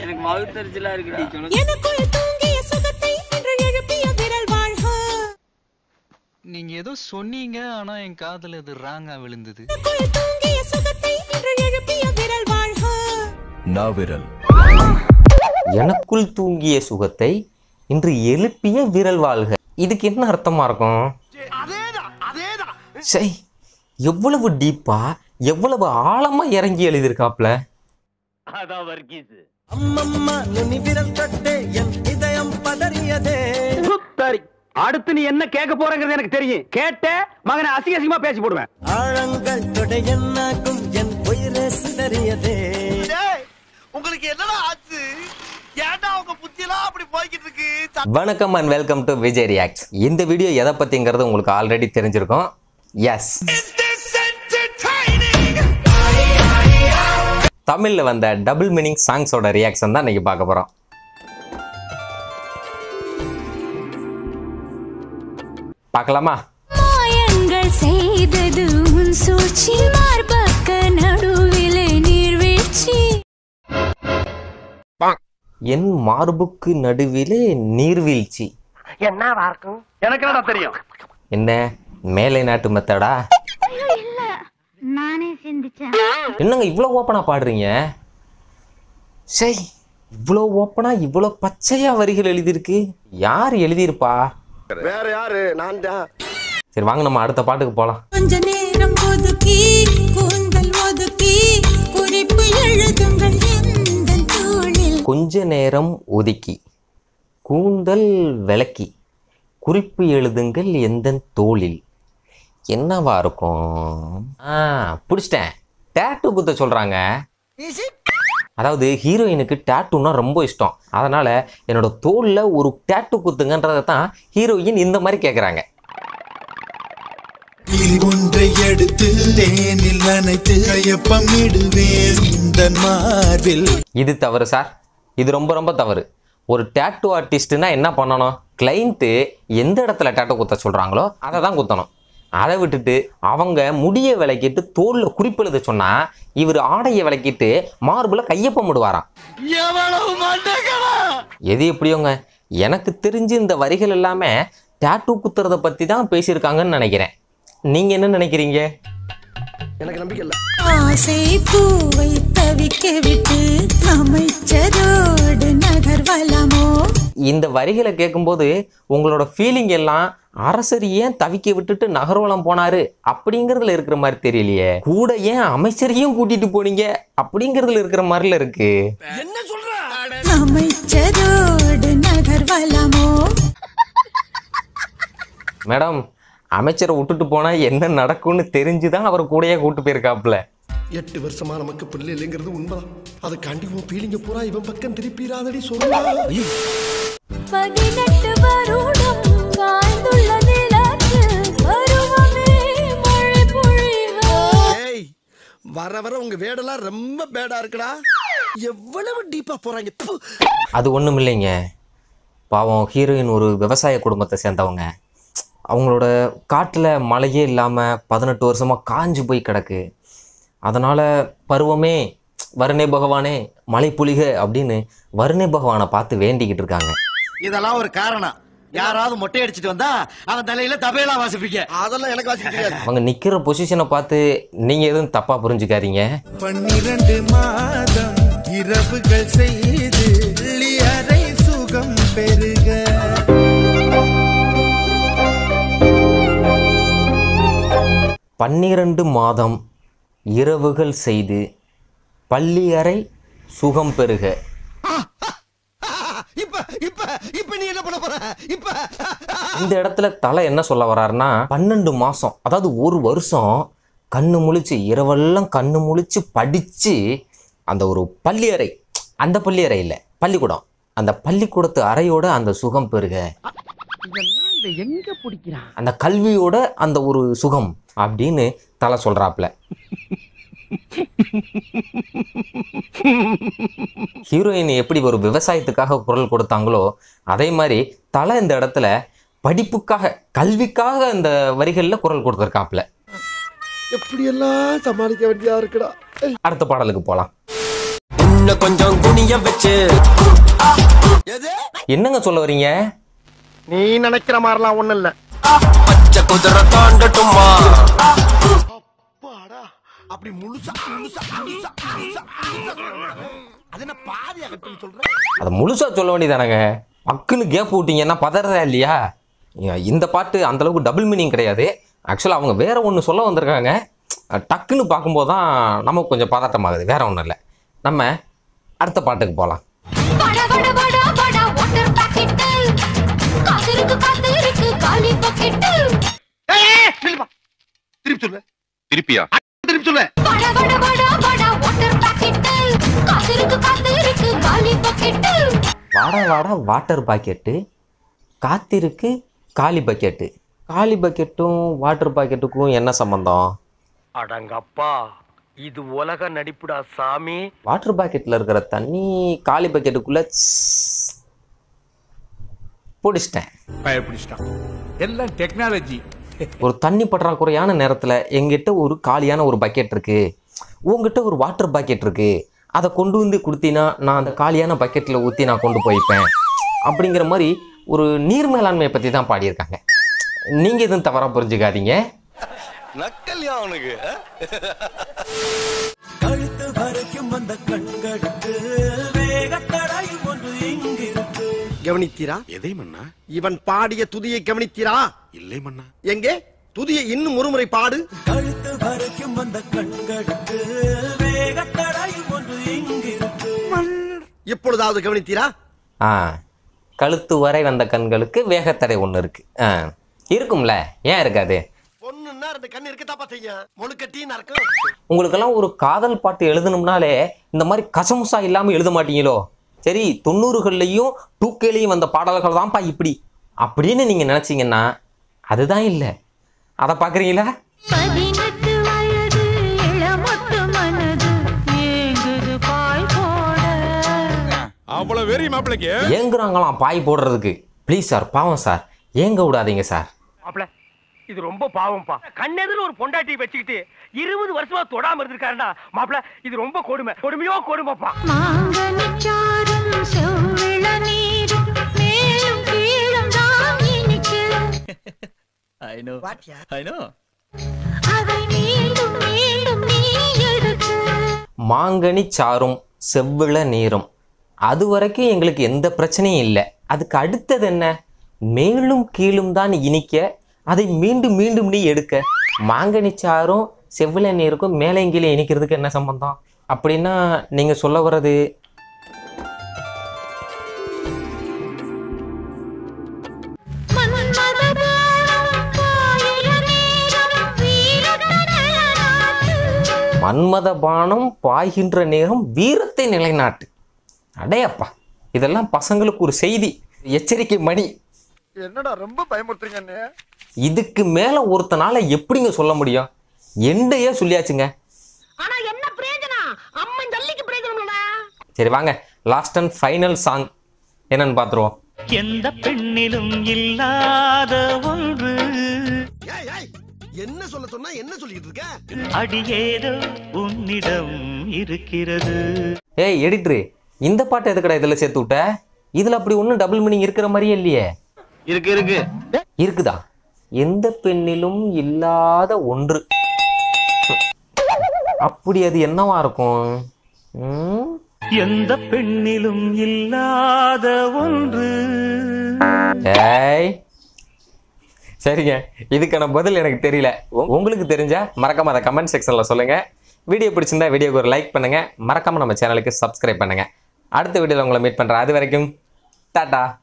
எனக்கு மகுத்தறிச்சலா இருக்குடி எனக்குள் தூங்கிய சுகத்தை இன்று எழுப்பிய விரல் வாழ்க நீங்க ஏதோ சொன்னீங்க ஆனா என் காதுல இது ராங்கா விழுந்தது எனக்குள் தூங்கிய சுகத்தை இன்று எழுப்பிய விரல் வாழ்க நாவிரல் எனக்குள் தூங்கிய சுகத்தை இன்று எழுப்பிய விரல் வாழ்க இதுக்கு என்ன அர்த்தமா இருக்கும் சை எவ்வளவு டீப்பா எவ்வளவு ஆழமா இறங்கி எழுதியிருக்காப்ல அம்மம்மா நுனி விரல் தொட்டு என் இதயம் பதறியதே சரி அடுத்து நீ என்ன கேட்க போறங்கிறது எனக்கு தெரியும் கேட்ட மகனை அசிங்க அசிங்கமா பேசி போடுவேன் ஆழங்கள் தொட என்னாகும் என் உயிரே சிதறியதே உங்களுக்கு என்னடா ஆச்சு ஏன்டா உங்க புத்தியெல்லாம் அப்படி போய்கிட்டு இருக்கு வணக்கம் and welcome to Vijay react இந்த வீடியோ எதை பத்திங்கிறது உங்களுக்கு ஆல்ரெடி தெரிஞ்சிருக்கும் எஸ் தமிழ்ல வந்த டபுள் மீனிங் சாங்ஸோட ரியாக்ஷன் தான் இன்னைக்கு பார்க்க போறோம் பார்க்கலாமா மாயங்கள் செய்தது உன் சூழ்ச்சி மார்பக்க நடுவிலே நீர்வீழ்ச்சி என் மார்புக்கு நடுவிலே நீர்வீழ்ச்சி எனக்கு என்னடா தெரியும் என்ன மேலை நாட்டு மெத்தடா நானே சிந்திச்சேன் என்னங்க இவ்வளோ ஓப்பனா பாடுறீங்க சை இவ்வளோ ஓப்பனா இவ்வளோ பச்சையா வரிகள் எழுதியிருக்கு யார் எழுதியிருப்பா வேற யாரு நான் தான் சரி வாங்க நம்ம அடுத்த பாட்டுக்கு போகலாம் கொஞ்ச நேரம் ஒதுக்கி கூந்தல் ஒதுக்கி குறிப்பு எழுதுங்கள் எந்த தோளில் கொஞ்ச நேரம் ஒதுக்கி கூந்தல் விளக்கி குறிப்பு எழுதுங்கள் எந்த தோளில் என்னவா இருக்கும் ஆ பிடிச்சிட்டேன் டேட்டு குத்த சொல்றாங்க அதாவது ஹீரோயினுக்கு டேட்டூனா ரொம்ப இஷ்டம் அதனால என்னோட தோல்ல ஒரு டேட்டு குத்துங்கன்றதை தான் ஹீரோயின் இந்த மாதிரி கேட்குறாங்க ஒன்றை எடுத்து தேனில் நனைத்து கையப்பமிடுவேன் இந்த மார்பில் இது தவறு சார் இது ரொம்ப ரொம்ப தவறு ஒரு டேட்டு ஆர்டிஸ்ட்னா என்ன பண்ணணும் கிளைண்ட்டு எந்த இடத்துல டேட்டு குத்த சொல்கிறாங்களோ அதை தான் குத்தணும் அதை விட்டுட்டு அவங்க முடிய விளக்கிட்டு தோலில் குறிப்பெழுத சொன்னால் இவர் ஆடையை விளக்கிட்டு மார்பில் கையப்பம் விடுவாராம் எது எப்படியோங்க எனக்கு தெரிஞ்சு இந்த வரிகள் எல்லாமே டேட்டு குத்துறதை பற்றி தான் பேசியிருக்காங்கன்னு நினைக்கிறேன் நீங்கள் என்ன நினைக்கிறீங்க எனக்கு நம்பிக்கை இல்ல ஆசை பூவை தவிக்க விட்டு அமைச்சரோடு நகர்வலமோ இந்த வரிகளை கேட்கும்போது உங்களோட ஃபீலிங் எல்லாம் அரசர் ஏன் தவிக்க விட்டுட்டு நகர்வலம் போனாரு அப்படிங்கிறதுல இருக்கிற மாதிரி தெரியலையே கூட ஏன் அமைச்சரையும் கூட்டிட்டு போனீங்க அப்படிங்கிறதுல இருக்கிற மாதிரில இருக்கு என்ன சொல்ற அமைச்சரோடு நகர்வலமோ மேடம் அமைச்சரை விட்டுட்டு போனா என்ன நடக்கும்னு தெரிஞ்சுதான் அவர் கூடயே கூட்டு போயிருக்காப்புல எட்டு வருஷமா நமக்கு பிள்ளை இல்லைங்கிறது உண்மைதான் அதுக்காண்டி உன் பீலிங்க பூரா இவன் பக்கம் திருப்பிடாதடி சொல்லுவா பதினெட்டு வருடம் வாழ்ந்துள்ள நிலத்தில் பருவமே மழை பொழிக ஏய் வர வர உங்க வேடெல்லாம் ரொம்ப பேடா இருக்குடா எவ்வளவு டீப்பா போறாங்க ப்பு. அது ஒன்றும் இல்லைங்க பாவம் ஹீரோயின் ஒரு விவசாய குடும்பத்தை சேர்ந்தவங்க அவங்களோட காட்டில் மழையே இல்லாமல் பதினெட்டு வருஷமாக காஞ்சு போய் கிடக்கு அதனால் பருவமே வருணே பகவானே மழை புலிக அப்படின்னு வருணே பகவானை பார்த்து வேண்டிக்கிட்டு இருக்காங்க இதெல்லாம் ஒரு காரணம் யாராவது மொட்டை அடிச்சிட்டு வந்தா அவன் தலையில தபையெல்லாம் வாசிப்பீங்க அதெல்லாம் எனக்கு வாசிக்க தெரியாது அவங்க நிற்கிற பொசிஷனை பார்த்து நீங்கள் எதுவும் தப்பாக புரிஞ்சுக்காதீங்க பன்னிரண்டு மாதம் இரவுகள் செய்து வெள்ளி அறை சுகம் பெருக பன்னிரண்டு மாதம் இரவுகள் செய்து பள்ளியறை சுகம் பெறுக இப்ப இப்ப இப்ப நீ என்ன பண்ண போற இப்ப இந்த இடத்துல தலை என்ன சொல்ல வர்றாருன்னா பன்னெண்டு மாதம் அதாவது ஒரு வருஷம் கண்ணு முழிச்சு இரவெல்லாம் கண்ணு முழிச்சு படித்து அந்த ஒரு பள்ளியறை அந்த பள்ளியறை இல்லை பள்ளிக்கூடம் அந்த பள்ளிக்கூடத்து அறையோட அந்த சுகம் பெறுக இதை எங்க பிடிக்கிறான் அந்த கல்வியோட அந்த ஒரு சுகம் அப்படின்னு தலை சொல்றாப்ல ஹீரோயின் எப்படி ஒரு விவசாயத்துக்காக குரல் கொடுத்தாங்களோ அதே மாதிரி தலை இந்த இடத்துல படிப்புக்காக கல்விக்காக இந்த வரிகளில் குரல் கொடுத்துருக்காப்ல எப்படி எல்லாம் சமாளிக்க வேண்டியதா இருக்குடா அடுத்த பாடலுக்கு போகலாம் உன் உன்னை கொஞ்சம் குனிய வச்சு என்னங்க சொல்ல வரீங்க நீ நினைக்கிற மாதிரிலாம் ஒண்ணும் இல்ல பச்சை குதிரை தாண்டட்டுமா அப்படி முழுசா முழுசா முழுசா முழுசா முழுசா. அது என்ன பாதி அகட்டுன்னு சொல்ற அதை முழுசா சொல்ல வேண்டியதானங்க மக்குன்னு கேப் விட்டீங்கன்னா பதறதா இல்லையா ஏ, இந்த பாட்டு அந்த அளவுக்கு டபுள் மீனிங் கிடையாது ஆக்சுவலாக அவங்க வேற ஒன்று சொல்ல வந்திருக்காங்க டக்குன்னு பார்க்கும்போது தான் நமக்கு கொஞ்சம் பதட்டமாகுது வேற ஒன்றும் இல்லை நம்ம அடுத்த பாட்டுக்கு போகலாம் பட பட பட பட வாட்டர் பாக்கெட் காத்திருக்கு காத்திருக்கு காலி பாக்கெட் திருப்பி சொல்லு திருப்பியா திருப்பி சொல்லு பட பட பட பட வாட்டர் பாக்கெட் காத்திருக்கு காத்திருக்கு காலி பாக்கெட் வாடா வாடா வாட்டர் பாக்கெட்டு காத்திருக்கு காலி பக்கெட்டு காலி பக்கெட்டும் வாட்டர் பாக்கெட்டுக்கும் என்ன சம்மந்தம் அடங்கப்பா இது உலக நடிப்புடா சாமி வாட்டர் பாக்கெட்டில் இருக்கிற தண்ணி காலி பக்கெட்டுக்குள்ளே பிடிச்சிட்டேன் பயப்பிடிச்சிட்டான் எல்லாம் டெக்னாலஜி ஒரு தண்ணி பற்றாக்குறையான நேரத்தில் எங்கிட்ட ஒரு காலியான ஒரு பக்கெட் இருக்கு உங்ககிட்ட ஒரு வாட்டர் பாக்கெட் இருக்கு அதை கொண்டு வந்து கொடுத்தீங்கன்னா நான் அந்த காலியான பக்கெட்டில் ஊற்றி நான் கொண்டு போய்ப்பேன் அப்படிங்கிற மாதிரி ஒரு நீர் மேலாண்மையை பற்றி தான் பாடியிருக்காங்க நீங்கள் எதுவும் தவறாக புரிஞ்சுக்காதீங்க நக்கல்யா அவனுக்கு கழுத்து வரைக்கும் வந்த கண்களுக்கு வேகத்தடை ஒன்று இங்கிருக்கு கவனித்தீரா எதை மன்னா இவன் பாடிய துதியை கவனித்தீரா இல்லை மன்னா எங்கே துதியை இன்னும் ஒருமுறை பாடு கழுத்து வரைக்கும் வந்த கண்களுக்கு வேகத்தடை ஒன்று இங்கிருக்கு இப்பொழுதாவது கவனித்தீரா ஆ கழுத்து வரை வந்த கண்களுக்கு வேகத்தடை ஒன்று இருக்கு ஆ இருக்கும்ல ஏன் இருக்காது பொண்ணுன்னா ரெண்டு கண்ணு இருக்கத்தாப்பா செய்யும் முழுக்கட்டின்னு இருக்கும் உங்களுக்கெல்லாம் ஒரு காதல் பாட்டு எழுதணும்னாலே இந்த மாதிரி கசமுசா இல்லாமல் எழுத மாட்டீங்களோ சரி தொண்ணூறுகள்லையும் டூக்கேலையும் வந்த பாடல்கள் தான்ப்பா இப்படி அப்படின்னு நீங்கள் நினச்சிங்கன்னா அதுதான் இல்லை அதை பார்க்குறீங்களா பதினெட்டு வயது இளமொட்டு மனது ஏங்குது பாய் போட அவ்வளவு வெறி மாப்பிளைக்கு ஏங்குறாங்களாம் பாய் போடுறதுக்கு ப்ளீஸ் சார் பாவம் சார் ஏங்க விடாதீங்க சார் மாப்ள இது ரொம்ப பாவம்ப்பா கண்ணெதில் ஒரு பொண்டாட்டி வச்சுக்கிட்டு இருபது வருஷமா தொடாம இருந்திருக்காருடா மாப்ள இது ரொம்ப கொடுமை கொடுமையோ கொடுமைப்பா மாங்கனிச்சாரும் செவ்விள நீரும் மேலும் கீழும் தான் இனிக்கு அதை மீண்டும் மீண்டும் நீ எடுத்து மாங்கனி சாரும் செவ்விள நீரும் அது வரைக்கும் எங்களுக்கு எந்த பிரச்சனையும் இல்லை அதுக்கு அடுத்தது என்ன மேலும் கீழும் தான் இனிக்க அதை மீண்டும் மீண்டும் நீ எடுக்க மாங்கனி சாரும் செவ்விள நீருக்கும் மேலே கீழே இனிக்கிறதுக்கு என்ன சம்பந்தம் அப்படின்னா நீங்கள் சொல்ல வர்றது மன்மதபானம் பாயிர நேரம் வீரத்தன நாட்டு மன்மத பானம் பாய்கின்ற நேரம் வீரத்தை நிலைநாட்டு அடையப்பா இதெல்லாம் பசங்களுக்கு ஒரு செய்தி எச்சரிக்கை மணி என்னடா ரொம்ப பயமுறுத்துறீங்க இதுக்கு மேலே ஒருத்தனால எப்படிங்க சொல்ல முடியும் எண்டையே சொல்லியாச்சுங்க ஆனா என்ன பிரயோஜனம் அம்மன் ஜல்லிக்கு பிரயோஜனம் சரி வாங்க லாஸ்ட் அண்ட் ஃபைனல் சாங் என்னன்னு பார்த்துருவோம் எந்த பெண்ணிலும் இல்லாத ஒன்று ஏய் ஏய் என்ன சொல்ல சொன்னா என்ன சொல்லிட்டு இருக்க அடியேதோ உன்னிடம் இருக்கிறது ஏய் எடிட்ரு இந்த பாட்டு எதுக்கடா இதில் சேர்த்து விட்ட இதில் அப்படி ஒன்றும் டபுள் மீனிங் இருக்கிற மாதிரியே இல்லையே இருக்கு இருக்கு இருக்குதா எந்த பெண்ணிலும் இல்லாத ஒன்று அப்படி அது என்னவா இருக்கும் ம்? எந்த பெண்ணிலும் இல்லாத ஒன்று ஏய் சரிங்க இதுக்கான பதில் எனக்கு தெரியல உ- உங்களுக்கு தெரிஞ்சா மறக்காம அதை கமெண்ட் செக்ஷன்ல சொல்லுங்க வீடியோ பிடிச்சிருந்தா வீடியோக்கு ஒரு லைக் பண்ணுங்க மறக்காம நம்ம சேனலுக்கு சப்ஸ்கிரைப் பண்ணுங்க அடுத்த வீடியோவில் உங்களை மீட் பண்றேன் அது வரைக்கும் டாடா